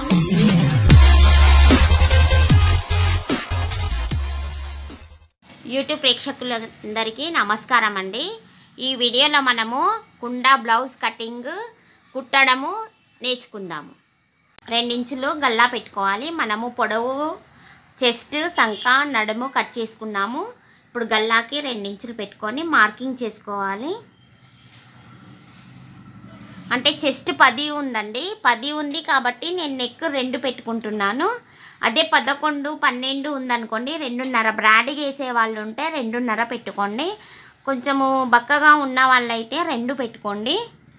YouTube ప్రేక్షకులందరికీ నమస్కారం అండి ఈ వీడియోలో మనము కుండా బ్లౌజ్ కటింగ్ కుట్టడము నేర్చుకుందాము రెండించులు గల్లా పెట్టుకోవాలి మనము పొడవు చెస్ట్ సంక నడుము కట్ చేసుకున్నాము ఇప్పుడు గల్లాకి రెండించులు పెట్టుకొని మార్కింగ్ చేసుకోవాలి అంటే చెస్ట్ పది ఉందండి పది ఉంది కాబట్టి నేను నెక్ రెండు పెట్టుకుంటున్నాను అదే పదకొండు పన్నెండు ఉందనుకోండి రెండున్నర బ్రాడ్ వేసే వాళ్ళు ఉంటే రెండున్నర పెట్టుకోండి కొంచెము బక్కగా ఉన్న వాళ్ళైతే రెండు పెట్టుకోండి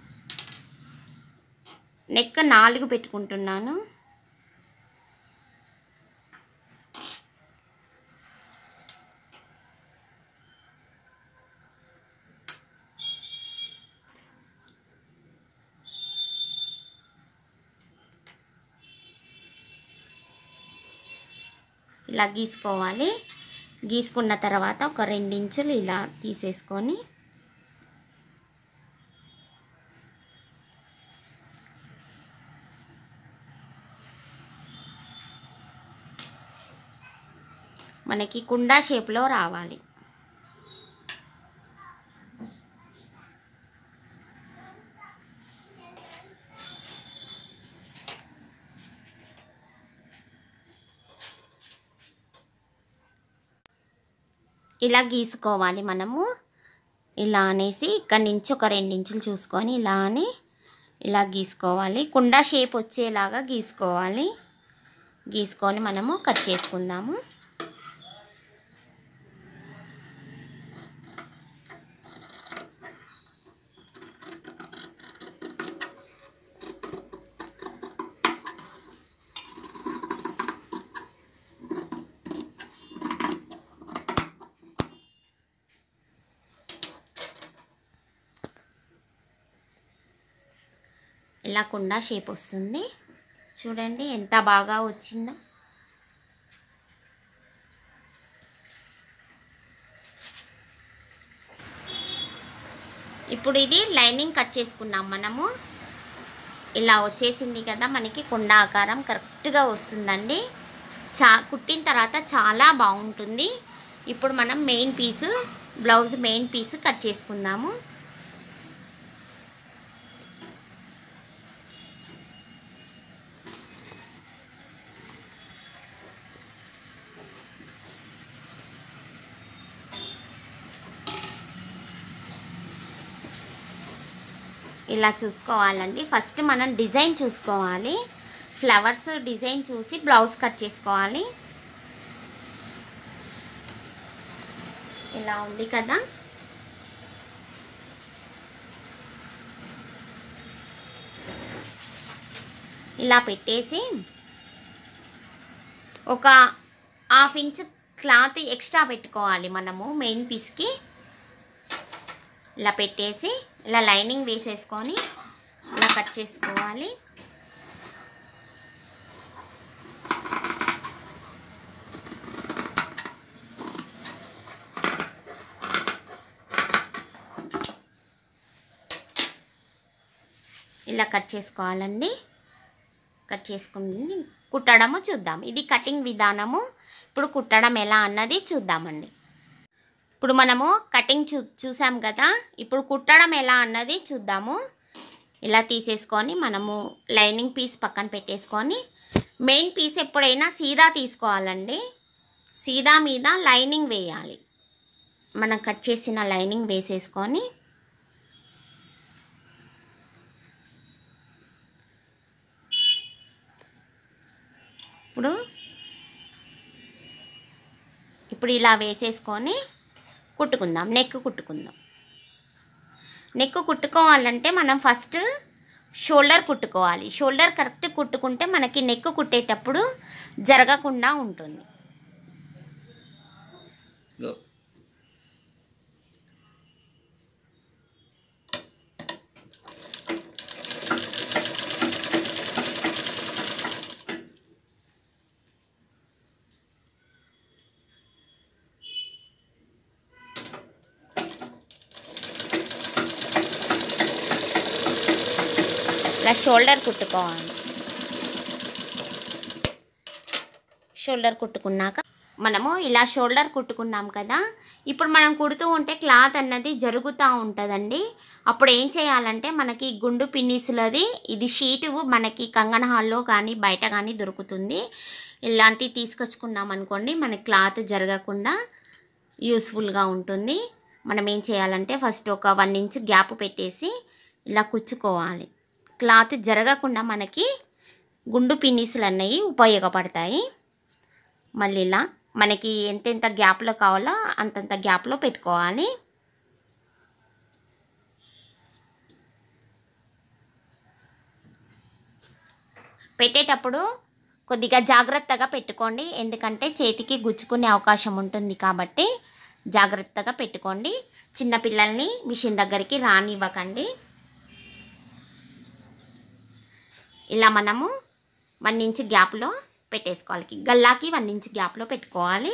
నెక్ నాలుగు పెట్టుకుంటున్నాను ఇలా గీసుకోవాలి గీసుకున్న తర్వాత ఒక రెండించులు ఇలా తీసేసుకొని మనకి కుండా షేప్లో రావాలి ఇలా గీసుకోవాలి మనము ఇలా అనేసి ఇక్కడి నుంచి ఒక రెండించులు చూసుకొని ఇలా అని ఇలా గీసుకోవాలి కుండా షేప్ వచ్చేలాగా గీసుకోవాలి గీసుకొని మనము కట్ చేసుకుందాము ఇలా కుండా షేప్ వస్తుంది చూడండి ఎంత బాగా వచ్చిందో ఇప్పుడు ఇది లైనింగ్ కట్ చేసుకున్నాం మనము ఇలా వచ్చేసింది కదా మనకి కుండ ఆకారం కరెక్ట్గా వస్తుందండి చా కుట్టిన తర్వాత చాలా బాగుంటుంది ఇప్పుడు మనం main piece blouse main piece cut చేసుకుందాము ఇలా చూసుకోవాలండి ఫస్ట్ మనం డిజైన్ చూసుకోవాలి ఫ్లవర్స్ డిజైన్ చూసి బ్లౌజ్ కట్ చేసుకోవాలి ఇలా ఉంది కదా ఇలా పెట్టేసి ఒక హాఫ్ ఇంచ్ క్లాత్ ఎక్స్ట్రా పెట్టుకోవాలి మనము మెయిన్ పీస్కి ఇలా పెట్టేసి ఇలా లైనింగ్ వేసేసుకొని ఇలా కట్ చేసుకోవాలి ఇలా కట్ చేసుకోవాలండి కట్ చేసుకుని కుట్టడము చూద్దాం ఇది కటింగ్ విధానము ఇప్పుడు కుట్టడం ఎలా అన్నది చూద్దామండి ఇప్పుడు మనము కటింగ్ చూ చూసాం కదా ఇప్పుడు కుట్టడం ఎలా అన్నది చూద్దాము ఇలా తీసేసుకొని మనము లైనింగ్ పీస్ పక్కన పెట్టేసుకొని మెయిన్ పీస్ ఎప్పుడైనా సీదా తీసుకోవాలండి సీదా మీద లైనింగ్ వేయాలి మనం కట్ చేసిన లైనింగ్ వేసేసుకొని ఇప్పుడు ఇప్పుడు ఇలా వేసేసుకొని కుట్టుకుందాం నెక్ కుట్టుకుందాం నెక్ కుట్టుకోవాలంటే మనం ఫస్ట్ షోల్డర్ కుట్టుకోవాలి షోల్డర్ కరెక్ట్ కుట్టుకుంటే మనకి నెక్ కుట్టేటప్పుడు జరగకుండా ఉంటుంది Go. ఇలా షోల్డర్ కుట్టుకోవాలి షోల్డర్ కుట్టుకున్నాక మనము ఇలా షోల్డర్ కుట్టుకున్నాం కదా ఇప్పుడు మనం కుడుతూ ఉంటే క్లాత్ అన్నది జరుగుతూ ఉంటుందండి అప్పుడు ఏం చేయాలంటే మనకి గుండు పిన్నిసులది ఇది షీటు మనకి కంగన హాల్లో కానీ బయట కానీ దొరుకుతుంది ఇలాంటివి తీసుకొచ్చుకున్నాం అనుకోండి మనకి క్లాత్ జరగకుండా యూస్ఫుల్గా ఉంటుంది మనం ఏం చేయాలంటే ఫస్ట్ ఒక వన్ ఇంచ్ గ్యాప్ పెట్టేసి ఇలా కుచ్చుకోవాలి క్లాత్ జరగకుండా మనకి గుండు పిన్నీసులు అన్నవి ఉపయోగపడతాయి మళ్ళీ ఇలా మనకి ఎంతెంత గ్యాప్లో కావాలో అంతంత గ్యాప్లో పెట్టుకోవాలి పెట్టేటప్పుడు కొద్దిగా జాగ్రత్తగా పెట్టుకోండి ఎందుకంటే చేతికి గుచ్చుకునే అవకాశం ఉంటుంది కాబట్టి జాగ్రత్తగా పెట్టుకోండి చిన్నపిల్లల్ని మిషన్ దగ్గరికి రానివ్వకండి ఇలా మనము వన్ ఇంచ్ గ్యాప్లో పెట్టేసుకోవాలి గల్లాకి వన్ ఇంచ్ గ్యాప్లో పెట్టుకోవాలి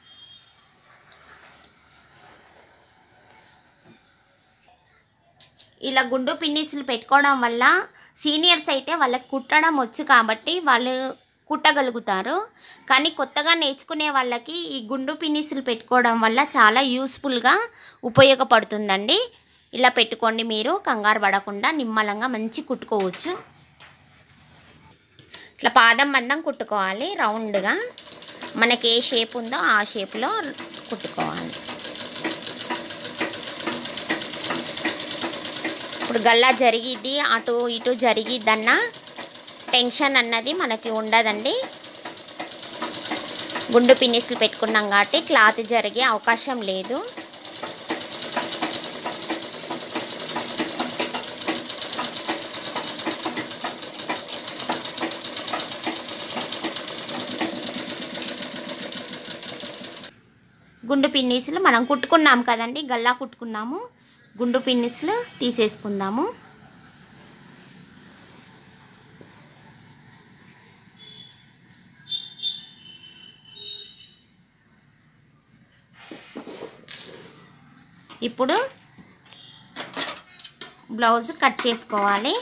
ఇలా గుండు పిన్నిసులు పెట్టుకోవడం వల్ల సీనియర్స్ అయితే వాళ్ళకి కుట్టడం వచ్చు కాబట్టి వాళ్ళు కుట్టగలుగుతారు కానీ కొత్తగా నేర్చుకునే వాళ్ళకి ఈ గుండు పిన్నిసులు పెట్టుకోవడం వల్ల చాలా యూస్ఫుల్గా ఉపయోగపడుతుందండి ఇలా పెట్టుకోండి మీరు కంగారు పడకుండా నిమ్మలంగా మంచి కుట్టుకోవచ్చు ఇట్లా పాదం మందం కుట్టుకోవాలి రౌండ్గా మనకి ఏ షేప్ ఉందో ఆ షేప్లో కుట్టుకోవాలి ఇప్పుడు గల్లా జరిగిద్ది అటు ఇటు జరిగిద్దన్న టెన్షన్ అన్నది మనకి ఉండదండి గుండు పిన్నిస్లు పెట్టుకున్నాం కాబట్టి క్లాత్ జరిగే అవకాశం లేదు గుండు పిన్నీసులు మనం కుట్టుకున్నాం కదండి గల్లా కుట్టుకున్నాము గుండు పిన్నీసులు తీసేసుకుందాము ఇప్పుడు బ్లౌజ్ కట్ చేసుకోవాలి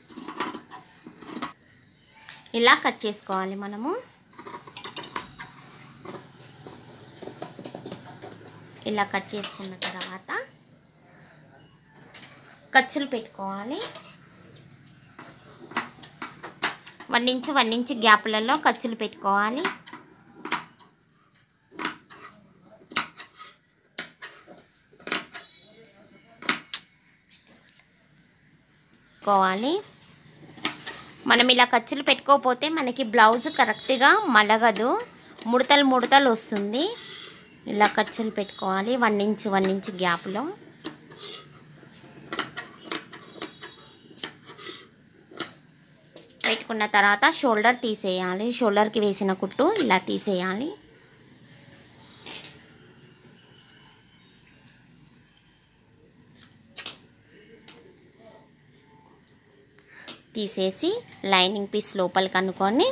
ఇలా కట్ చేసుకోవాలి మనము ఇలా కట్ చేసుకున్న తర్వాత ఖర్చులు పెట్టుకోవాలి వన్ ఇంచ్ వన్ ఇంచ్ గ్యాప్లలో ఖర్చులు పెట్టుకోవాలి కోవాలి మనం ఇలా ఖర్చులు పెట్టుకోకపోతే మనకి బ్లౌజ్ కరెక్ట్గా మలగదు ముడతలు ముడతలు వస్తుంది ఇలా ఖర్చులు పెట్టుకోవాలి వన్ ఇంచ్ వన్ ఇంచ్ గ్యాప్లో పెట్టుకున్న తర్వాత షోల్డర్ తీసేయాలి షోల్డర్కి వేసిన కుట్టు ఇలా తీసేయాలి తీసేసి లైనింగ్ పీస్ లోపలికి అనుకొని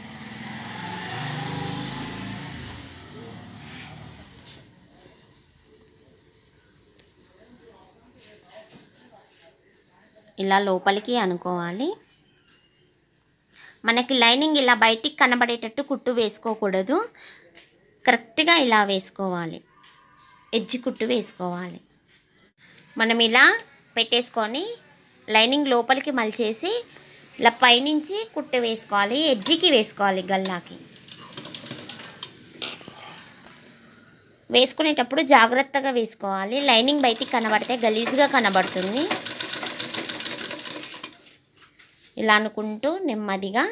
ఇలా లోపలికి అనుకోవాలి మనకి లైనింగ్ ఇలా బయటికి కనబడేటట్టు కుట్టు వేసుకోకూడదు కరెక్ట్గా ఇలా వేసుకోవాలి ఎడ్జ్ కుట్టు వేసుకోవాలి మనం ఇలా పెట్టేసుకొని లైనింగ్ లోపలికి మలిచేసి ఇలా పైనుంచి కుట్టు వేసుకోవాలి ఎడ్జికి వేసుకోవాలి గల్లాకి వేసుకునేటప్పుడు జాగ్రత్తగా వేసుకోవాలి లైనింగ్ బయటికి కనబడితే గలీజ్గా కనబడుతుంది ఇలా అనుకుంటూ నెమ్మదిగా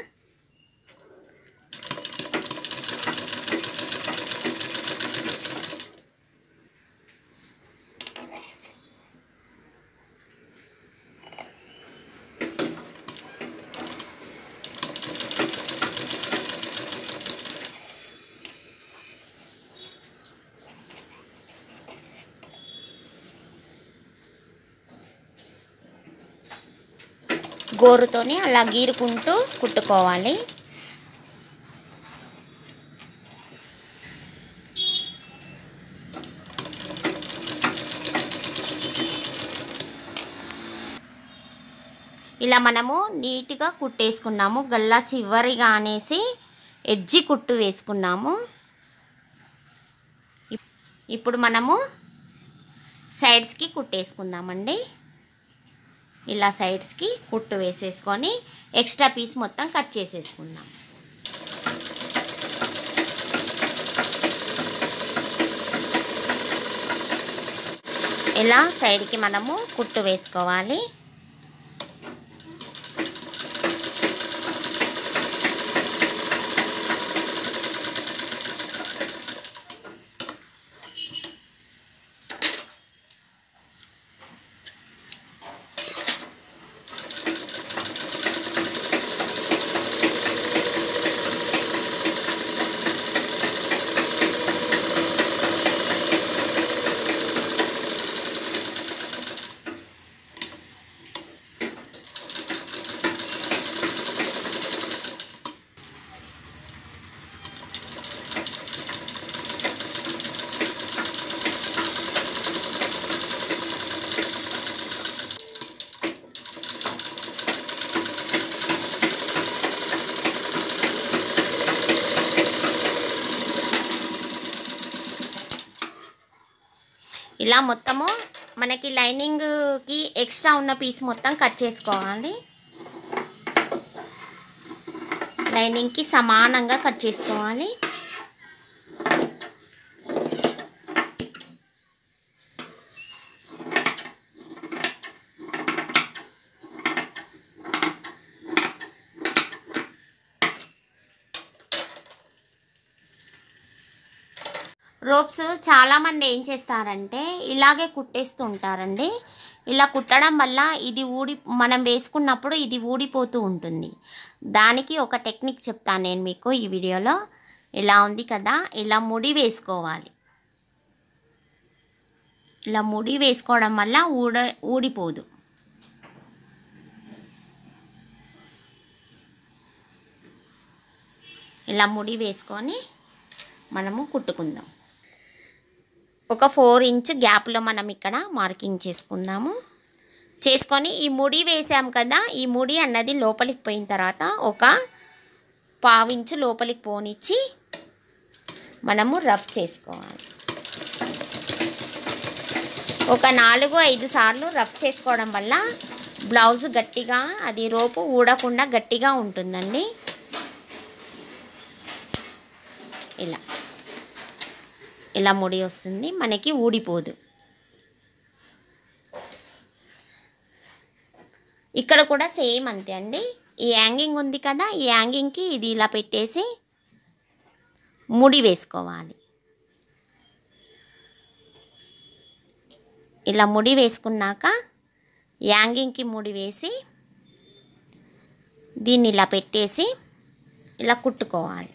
గోరుతోని అలా గీరుకుంటూ కుట్టుకోవాలి ఇలా మనము నీట్గా కుట్టేసుకున్నాము గల్లా చివరిగా అనేసి ఎడ్జి కుట్టు వేసుకున్నాము ఇప్- ఇప్పుడు మనము సైడ్స్కి కుట్టేసుకుందామండి ఇలా సైడ్స్కి కుట్టు వేసేసుకొని ఎక్స్ట్రా పీస్ మొత్తం కట్ చేసేసుకుందాం ఇలా సైడ్కి మనము కుట్టు వేసుకోవాలి ఇలా మొత్తము మనకి లైనింగ్కి ఎక్స్ట్రా ఉన్న పీస్ మొత్తం కట్ చేసుకోవాలి లైనింగ్కి సమానంగా కట్ చేసుకోవాలి రోప్స్ చాలామంది ఏం చేస్తారంటే ఇలాగే కుట్టేస్తూ ఉంటారండి ఇలా కుట్టడం వల్ల ఇది ఊడి మనం వేసుకున్నప్పుడు ఇది ఊడిపోతూ ఉంటుంది దానికి ఒక టెక్నిక్ చెప్తాను నేను మీకు ఈ వీడియోలో ఇలా ఉంది కదా ఇలా ముడి వేసుకోవాలి ఇలా ముడి వేసుకోవడం వల్ల ఊడ ఊడిపోదు ఇలా ముడి వేసుకొని మనము కుట్టుకుందాం ఒక ఫోర్ ఇంచ్ గ్యాప్లో మనం ఇక్కడ మార్కింగ్ చేసుకుందాము చేసుకొని ఈ ముడి వేసాం కదా ఈ ముడి అన్నది లోపలికి పోయిన తర్వాత ఒక పావించు లోపలికి పోనిచ్చి మనము రఫ్ చేసుకోవాలి ఒక నాలుగు ఐదు సార్లు రఫ్ చేసుకోవడం వల్ల బ్లౌజ్ గట్టిగా అది రోపు ఊడకుండా గట్టిగా ఉంటుందండి ఇలా ఇలా ముడి వస్తుంది మనకి ఊడిపోదు ఇక్కడ కూడా సేమ్ అంతే అండి ఈ యాంగింగ్ ఉంది కదా ఈ యాంగింగ్కి ఇది ఇలా పెట్టేసి ముడి వేసుకోవాలి ఇలా ముడి వేసుకున్నాక యాంగింగ్కి ముడి వేసి దీన్ని ఇలా పెట్టేసి ఇలా కుట్టుకోవాలి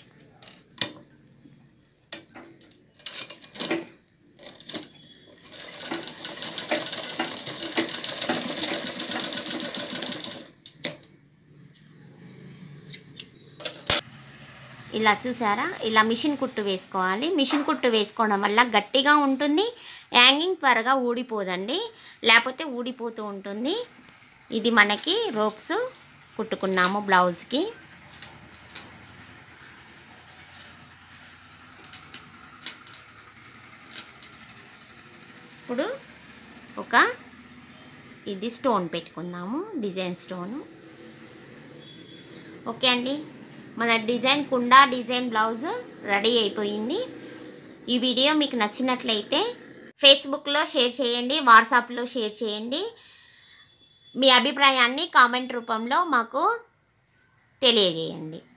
ఇలా చూసారా ఇలా మిషన్ కుట్టు వేసుకోవాలి మిషన్ కుట్టు వేసుకోవడం వల్ల గట్టిగా ఉంటుంది యాంగింగ్ త్వరగా ఊడిపోదండి లేకపోతే ఊడిపోతూ ఉంటుంది ఇది మనకి రోప్స్ కుట్టుకున్నాము బ్లౌజ్కి ఇప్పుడు ఒక ఇది స్టోన్ పెట్టుకుందాము డిజైన్ స్టోను ఓకే అండి మన డిజైన్ కుండా డిజైన్ బ్లౌజ్ రెడీ అయిపోయింది ఈ వీడియో మీకు నచ్చినట్లయితే ఫేస్బుక్లో షేర్ చేయండి వాట్సాప్లో షేర్ చేయండి మీ అభిప్రాయాన్ని కామెంట్ రూపంలో మాకు తెలియజేయండి